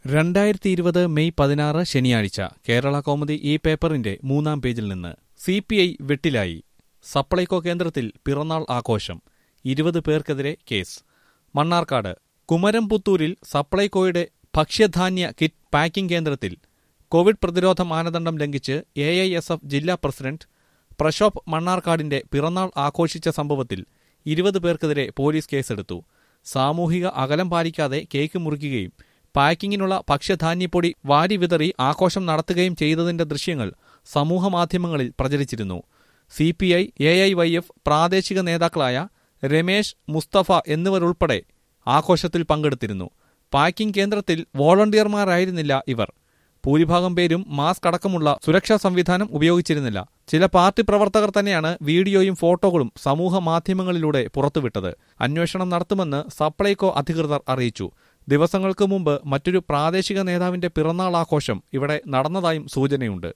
രണ്ടായിരത്തി ഇരുപത് മെയ് പതിനാറ് ശനിയാഴ്ച കേരള കൗമുദി ഈ പേപ്പറിന്റെ മൂന്നാം പേജിൽ നിന്ന് സി പി ഐ വെട്ടിലായി സപ്ലൈകോ കേന്ദ്രത്തിൽ പിറന്നാൾ ആഘോഷം ഇരുപത് പേർക്കെതിരെ കേസ് മണ്ണാർക്കാട് കുമരംപുത്തൂരിൽ സപ്ലൈകോയുടെ ഭക്ഷ്യധാന്യ കിറ്റ് പാക്കിംഗ് കേന്ദ്രത്തിൽ കോവിഡ് പ്രതിരോധ മാനദണ്ഡം ലംഘിച്ച് എ ഐ എസ് എഫ് ജില്ലാ പ്രസിഡന്റ് പ്രശോഭ് മണ്ണാർക്കാടിന്റെ പിറന്നാൾ ആഘോഷിച്ച സംഭവത്തിൽ ഇരുപത് പേർക്കെതിരെ പോലീസ് കേസെടുത്തു സാമൂഹിക അകലം പാലിക്കാതെ കേക്ക് മുറിക്കുകയും പാക്കിങ്ങിനുള്ള ഭക്ഷ്യധാന്യപ്പൊടി വാരി വിതറി ആഘോഷം നടത്തുകയും ചെയ്തതിന്റെ ദൃശ്യങ്ങൾ സമൂഹമാധ്യമങ്ങളിൽ പ്രചരിച്ചിരുന്നു C P I A I Y F പ്രാദേശിക നേതാക്കളായ രമേശ് മുസ്തഫ എന്നിവരുൾപ്പെടെ ആഘോഷത്തിൽ പങ്കെടുത്തിരുന്നു പാക്കിംഗ് കേന്ദ്രത്തിൽ വോളണ്ടിയർമാരായിരുന്നില്ല ഇവർ ഭൂരിഭാഗം പേരും മാസ്ക് അടക്കമുള്ള സുരക്ഷാ സംവിധാനം ഉപയോഗിച്ചിരുന്നില്ല ചില പാർട്ടി പ്രവർത്തകർ തന്നെയാണ് വീഡിയോയും ഫോട്ടോകളും സമൂഹ മാധ്യമങ്ങളിലൂടെ പുറത്തുവിട്ടത് അന്വേഷണം നടത്തുമെന്ന് സപ്ലൈകോ അധികൃതർ അറിയിച്ചു ദിവസങ്ങൾക്ക് മുമ്പ് മറ്റൊരു പ്രാദേശിക നേതാവിന്റെ പിറന്നാൾ ആഘോഷം ഇവിടെ നടന്നതായും സൂചനയുണ്ട്